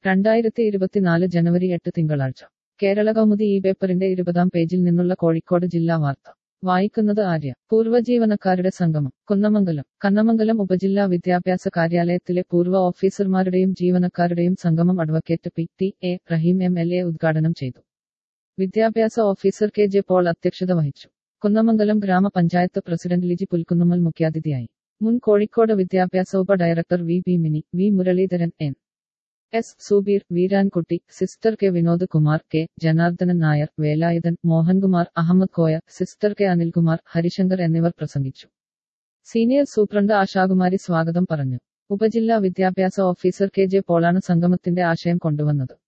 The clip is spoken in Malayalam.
രണ്ടായിരത്തി ഇരുപത്തിനാല് ജനുവരി എട്ട് തിങ്കളാഴ്ച കേരള കൗമുദി ഈ പേപ്പറിന്റെ ഇരുപതാം പേജിൽ നിന്നുള്ള കോഴിക്കോട് ജില്ലാ വാർത്ത വായിക്കുന്നത് ആര്യ പൂർവ്വ ജീവനക്കാരുടെ സംഗമം കുന്നമംഗലം കന്നമംഗലം ഉപജില്ലാ വിദ്യാഭ്യാസ കാര്യാലയത്തിലെ പൂർവ്വ ഓഫീസർമാരുടെയും ജീവനക്കാരുടെയും സംഗമം advocate P T A Raheem M L A ഉദ്ഘാടനം ചെയ്തു വിദ്യാഭ്യാസ ഓഫീസർ കെ ജെ പോൾ അധ്യക്ഷത വഹിച്ചു കുന്നമംഗലം ഗ്രാമപഞ്ചായത്ത് പ്രസിഡന്റ് ലിജി പുൽക്കുന്നുമ്മൽ മുഖ്യാതിഥിയായി മുൻ കോഴിക്കോട് വിദ്യാഭ്യാസ ഉപ director V P Mini V Muraleedharan N S Subeer Veerankutty sister K Vinod Kumar K Janardhanan Nair Velayudhan Mohankumar Ahammed Koya sister K Anilkumar Harishankar എന്നിവർ പ്രസംഗിച്ചു സീനിയർ സൂപ്രണ്ട് ആശാകുമാരി സ്വാഗതം പറഞ്ഞു ഉപജില്ലാ വിദ്യാഭ്യാസ ഓഫീസർ കെ ജെ പോളാണ് സംഗമത്തിന്റെ ആശയം കൊണ്ടുവന്നത്